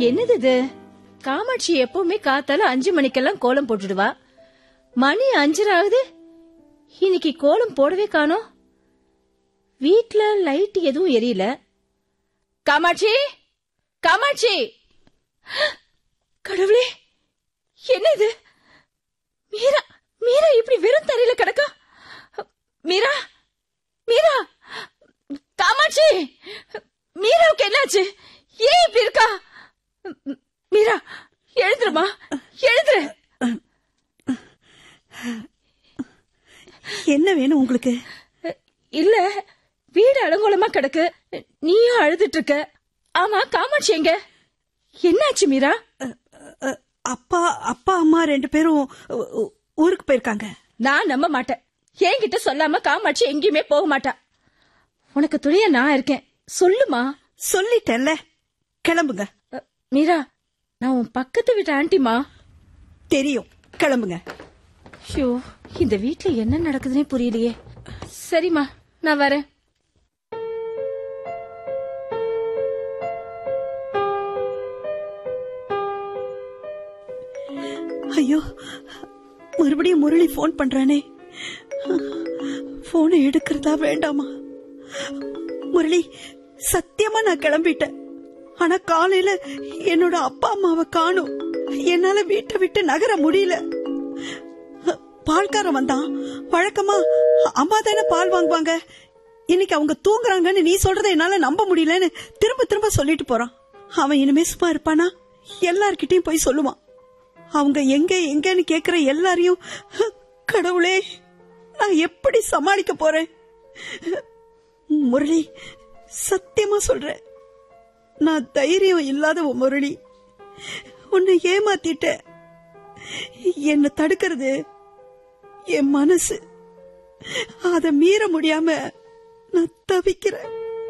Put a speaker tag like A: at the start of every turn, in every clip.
A: என்னது இது காமாட்சி எப்பவுமே காத்தால அஞ்சு மணிக்கெல்லாம் கோலம் போட்டுடுவா மணி அஞ்சரை ஆகுது இன்னைக்கு கோலம் போடவே காணோம் வீட்ல லைட் எதுவும் எரியல காமாட்சி காமாட்சி கடவுளே என்ன இது மீரா மீரா இப்படி வெறும் தரையில கிடக்கா மீரா மீரா காமாட்சி மீராவுக்கு என்னாச்சு ஏன் இப்படி இருக்கா ம், மீரா எழுந்துருமா எழுந்துரு
B: என்ன வேணும் உங்களுக்கு
A: இல்ல வீடு அலங்கோலமா கிடக்கு நீயும் அழுதுட்டு இருக்க ஆமா காமாட்சி எங்க என்னாச்சு மீரா
B: அ, அப்பா அப்பா அம்மா ரெண்டு பேரும் ஊ- ஊ- ஊருக்கு போயிருக்காங்க
A: நான் நம்ப மாட்டேன் என்கிட்ட சொல்லாம காமாட்சி எங்கேயுமே போக மாட்டா உனக்கு துணையா நான் இருக்கேன் சொல்லுமா
B: சொல்லிட்டேன்ல கிளம்புங்க
A: அ, மீரா நான் உன் பக்கத்து வீட்டு ஆண்டிமா
B: தெரியும் கிளம்புங்க
A: ஐயோ இந்த வீட்ல என்ன நடக்குதுன்னே புரியலையே சரிம்மா நான் வரேன்
B: ஐயோ மறுபடியும் முரளி ஃபோன் பண்றானே போனை எடுக்கிறதா வேண்டாமா முரளி சத்தியமா நான் கிளம்பிட்டேன் ஆனா காலையில என்னோட அப்பா அம்மாவை காணும் என்னால வீட்டை விட்டு நகர முடியல பால்காரன் வந்தான் வழக்கமா அம்மா தானே பால் வாங்குவாங்க இன்னைக்கு அவங்க தூங்குறாங்கன்னு நீ சொல்றதை என்னால நம்ப முடியலன்னு திரும்ப திரும்ப சொல்லிட்டு போறான் அவன் இனிமே சும்மா இருப்பானா எல்லார்கிட்டயும் போய் சொல்லுவான் அவங்க எங்க எங்கன்னு கேக்குற எல்லாரையும் கடவுளே நான் எப்படி சமாளிக்க போறேன் முரளி சத்தியமா சொல்றேன் நான் தைரியம் இல்லாத ஒரு முரளி உன்னை ஏமாத்திட்டேன் என்ன தடுக்கிறது என் மனசு அத மீற முடியாம நான் தவிக்கிறேன்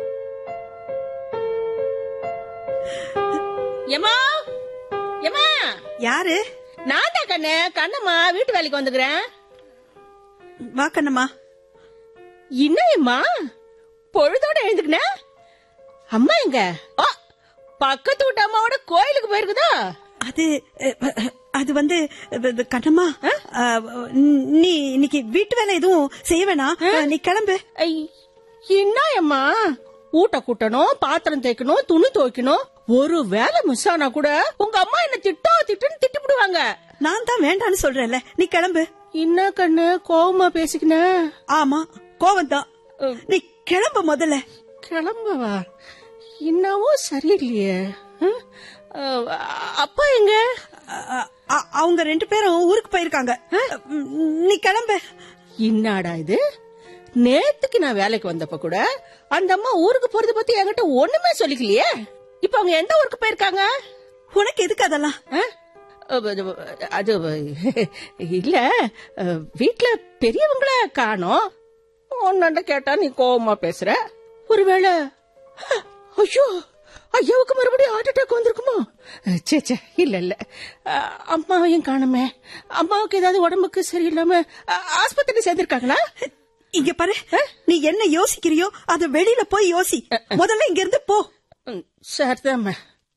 C: ஏமா ஏமா
B: யாரு
C: நான் தான் கண்ணு கண்ணம்மா வீட்டு வேலைக்கு வந்துக்கிறேன்
B: வா கண்ணம்மா
C: என்னம்மா பொழுதோட எழுந்துக்கின அம்மா எங்க ஆ, பக்கத்து வீட்டு அம்மாவோட கோயிலுக்கு போயிருக்குதா
B: அது அஹ், அது வந்து அஹ், இது கண்ணம்மா அஹ், நீ இன்னைக்கு வீட்டு வேலை எதுவும் செய்ய வேணாம் நீ கிளம்பு
C: ஐ, என்ன அம்மா ஊட்ட கூட்டணும் பாத்திரம் தேய்க்கணும் துணி துவைக்கணும் ஒரு வேலை மிஸ் ஆனா கூட உங்க அம்மா என்ன திட்டோ திட்டுன்னு திட்டிவிடுவாங்க
B: நான் தான் வேண்டான்னு சொல்றேன்ல நீ கிளம்பு
C: என்ன கண்ணு கோவமா பேசிக்கின
B: ஆமா கோவம் தான் நீ கிளம்பு முதல்ல
C: கிளம்பவா என்னவோ சரியில்லையே ம்? அஹ், அப்பா எங்க
B: அ- அ- அவங்க ரெண்டு பேரும் ஊருக்கு போயிருக்காங்க ம், நீ கிளம்பு
C: என்னடா இது நேத்துக்கு நான் வேலைக்கு வந்தப்ப கூட அந்த அம்மா ஊருக்கு போறது பத்தி என்கிட்ட ஒண்ணுமே சொல்லிக்கலையே இப்ப அவங்க எந்த ஊருக்கு போயிருக்காங்க
B: உனக்கு எதுக்கு அதெல்லாம்
C: ஆ? அஹ், அது இல்ல அஹ், வீட்ல பெரியவங்கள காணோம் உன்னாண்ட கேட்டா நீ கோவமா பேசுற ஒருவேளை ஐயோ ஐயாவுக்கு மறுபடியும் ஹார்ட் அட்டாக் வந்திருக்குமோ அஹ், ச்சே ச்சே இல்ல இல்ல அஹ், அம்மாவையும் காணுமே அம்மாவுக்கு ஏதாவது உடம்புக்கு சரியில்லாம அஹ், ஆஸ்பத்திரி சேர்ந்திருக்காங்களா
B: இங்க பாரு நீ என்ன யோசிக்கிறியோ அத வெளியில போய் யோசி முதல்ல இங்க இருந்து போ
C: ம், சரிதாம்மா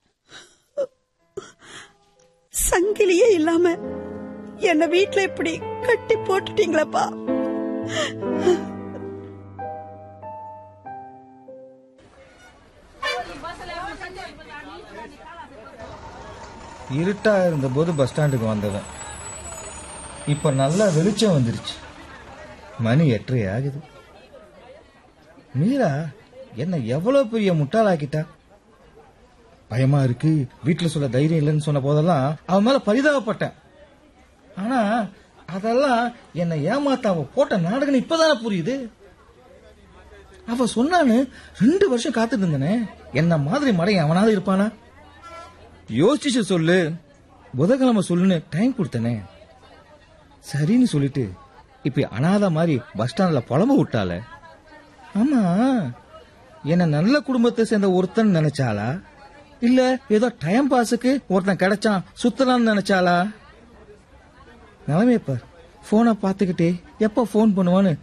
B: சங்கிலியே இல்லாம என்ன வீட்ல இப்படி கட்டி போட்டுட்டீங்களப்பா
D: இருட்டா இருந்தபோது பஸ் ஸ்டாண்டுக்கு வந்தவன் இப்ப நல்லா வெளிச்சம் வந்துருச்சு மணி எட்டரை ஆகுது மீரா என்ன எவ்வளவு பெரிய முட்டாளாக்கிட்டா பயமா இருக்கு வீட்டுல சொல்ல தைரியம் இல்லைன்னு சொன்ன போதெல்லாம் அவன் மேல பரிதாபப்பட்டேன் ஆனா அதெல்லாம் என்னை ஏமாத்த அவ போட்ட நாடகம் இப்பதானே புரியுது அவ சொன்னான்னு ரெண்டு வருஷம் காத்துட்டு இருந்தனே என்ன மாதிரி மடையன் அவனாவது இருப்பானா யோசிச்சு சொல்லு புதன்கிழமை சொல்லுன்னு டைம் கொடுத்தனே சரின்னு சொல்லிட்டு இப்ப அனாதை மாதிரி பஸ் ஸ்டாண்ட்ல புலம்ப விட்டால ஆமா என்ன நல்ல குடும்பத்தை சேர்ந்த ஒருத்தன் நினைச்சாளா இல்ல ஏதோ டைம் பாஸுக்கு ஒருத்தன் கிடைச்சான் சுத்தலாம்னு நினைச்சாளா நிலைமைய பார் போனை பார்த்துக்கிட்டே எப்ப போன் பண்ணுவான்னு